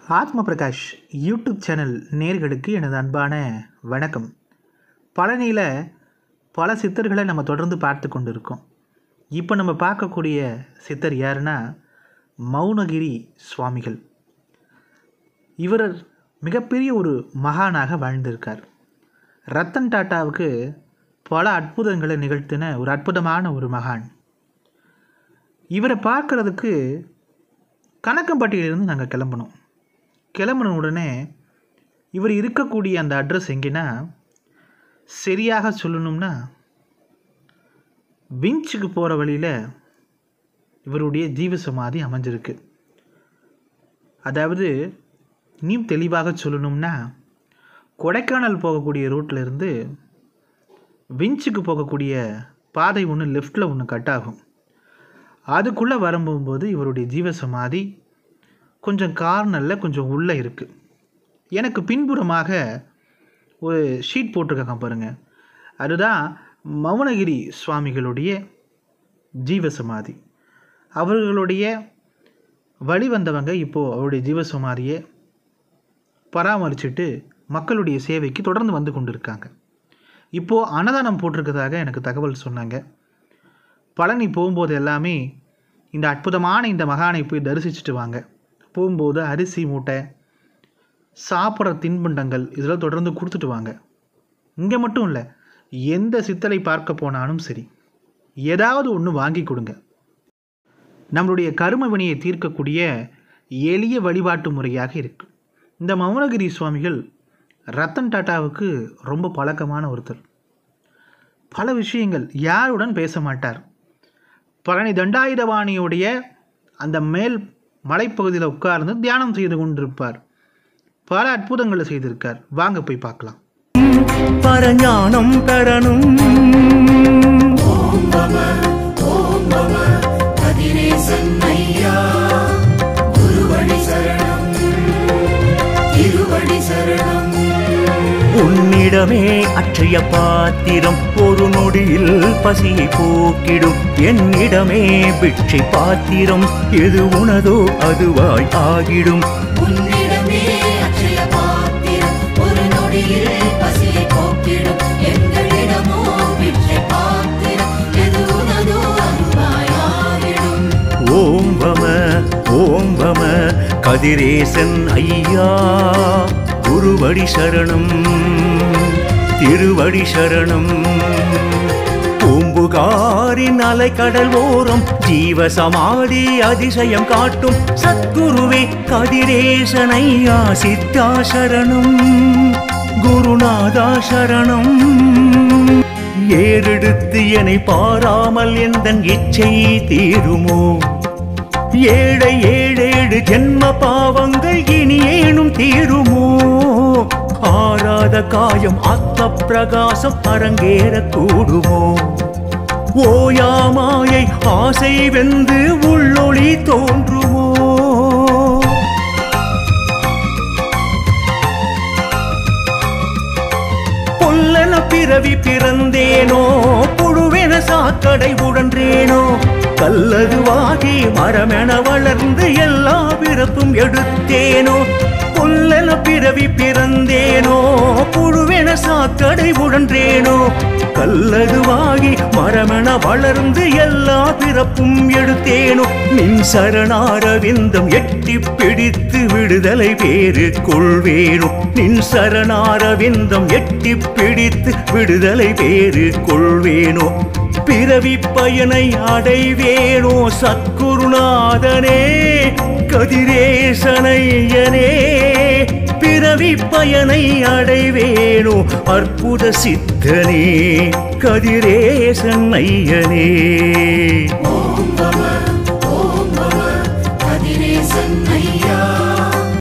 ஆத்ம Prakash YouTube channel நேர்களுக்கு எனது அன்பான வணக்கம் பழனியில் பல சித்தர்களை நம்ம தொடர்ந்து பார்த்து கொண்டு இருக்கோம் இப்போ நம்ம பார்க்கக்கூடிய சித்தர் யாருன்னா மௌனகிரி சுவாமிகள் இவர் மிகப்பெரிய ஒரு மகானாக வாழ்ந்திருக்கார் ரத்தன் டாட்டாவுக்கு பல அற்புதங்களை நிகழ்த்தின ஒரு அற்புதமான ஒரு மகான் இவரை பார்க்குறதுக்கு கணக்கம்பட்டியிலிருந்து நாங்கள் கிளம்பணும் கிளம்புன உடனே இவர் இருக்கக்கூடிய அந்த அட்ரஸ் எங்கேன்னா சரியாக சொல்லணும்னா விஞ்சுக்கு போகிற வழியில் இவருடைய ஜீவ சமாதி அமைஞ்சிருக்கு அதாவது இன்னும் தெளிவாக சொல்லணும்னா கொடைக்கானல் போகக்கூடிய ரூட்டில் இருந்து விஞ்சுக்கு போகக்கூடிய பாதை ஒன்று லெஃப்டில் ஒன்று கட் ஆகும் அதுக்குள்ளே வரும்போது இவருடைய ஜீவ சமாதி கொஞ்சம் கார்னரில் கொஞ்சம் உள்ளே இருக்குது எனக்கு பின்புறமாக ஒரு ஷீட் போட்டிருக்காங்க பாருங்கள் அதுதான் மௌனகிரி சுவாமிகளுடைய ஜீவ சமாதி அவர்களுடைய வழி வந்தவங்க இப்போது அவருடைய ஜீவ சமாதியை பராமரிச்சுட்டு மக்களுடைய சேவைக்கு தொடர்ந்து வந்து கொண்டு இருக்காங்க இப்போது அன்னதானம் போட்டிருக்கதாக எனக்கு தகவல் சொன்னாங்க பழனி போகும்போது எல்லாமே இந்த அற்புதமான இந்த மகானை போய் தரிசிச்சுட்டு வாங்க போகும்போது அரிசி மூட்டை சாப்பிட்ற தின்பண்டங்கள் இதெல்லாம் தொடர்ந்து கொடுத்துட்டு வாங்க இங்கே மட்டும் இல்லை எந்த சித்தலை பார்க்க போனாலும் சரி ஏதாவது ஒன்று வாங்கி கொடுங்க நம்மளுடைய கரும வினையை தீர்க்கக்கூடிய எளிய வழிபாட்டு முறையாக இருக்கு இந்த மௌனகிரி சுவாமிகள் ரத்தன் டாட்டாவுக்கு ரொம்ப பழக்கமான ஒருத்தர் பல விஷயங்கள் யாருடன் பேச மாட்டார் பழனி தண்டாயுதபாணியுடைய அந்த மேல் மலைப்பகுதியில் உட்கார்ந்து தியானம் செய்து கொண்டிருப்பார் பல அற்புதங்களை செய்திருக்கார் வாங்க போய் பார்க்கலாம் பரஞானம் பெறணும் கதிரேசன் ஐயா குருவடி சரணம் திருவடி சரணம் உன்னிடமே அற்றைய பாத்திரம் ஒரு நொடியில் பசியை போக்கிடும் என்னிடமே பிட்சை பாத்திரம் எது உனதோ அதுவாய் ஆகிடும் உன்னிடமே அச்சய பாத்திரம் ஒரு நொடியில் பசியை போக்கிடும் எங்களிடமோ பிச்சை பாத்திரம் எது உனதோ அருவாயாகிடும் ஓம் வம ஓம் வம கதிரேசன் ஐயா குருவடி சரணம் திருவடி சரணம் பூம்புகாரின் அலைக்கடல் ஓரம் ஜீவ சமாதி அதிசயம் காட்டும் சத்குருவே கதிரேசன் ஐயா சித்தா சரணம் குருநாதா சரணம் ஏறெடுத்து என்னை பாராமல் எந்தன் இச்சை தீருமோ ஏழை ஏழேழு ஜென்ம பாவங்கள் இனி ஏனும் தீருமோ ஆராத காயம் ஆத்ம பிரகாசம் அரங்கேற கூடுமோ ஓயாமாயை ஆசை வெந்து உள்ளொளி தோன்றுமோ பொல்லன பிறவி பிறந்தேனோ புழுவென சாக்கடை உடன்றேனோ கல்லதுவாகி மரமென வளர்ந்து எல்லா பிறப்பும் எடுத்தேனோ பொல்லன பிறவி பிறந்தேனோ புழுவென சாக்கடை உடன்றேனோ கல்லதுவாகி மரமென வளர்ந்து எல்லா பிறப்பும் எடுத்தேனோ நின் சரணாரவிந்தம் எட்டி பிடித்து விடுதலை வேறு கொள்வேனோ நின் சரணாரவிந்தம் எட்டி பிடித்து விடுதலை வேறு கொள்வேனோ பிறவி பயனை அடைவேனோ சத்குருநாதனே கதிரேசனையனே பிறவி பயனை அடைவேனோ அற்புத சித்தனே கதிரேசன் ஐயனே ஓம் நம ஓம் நம கதிரேசன் ஐயா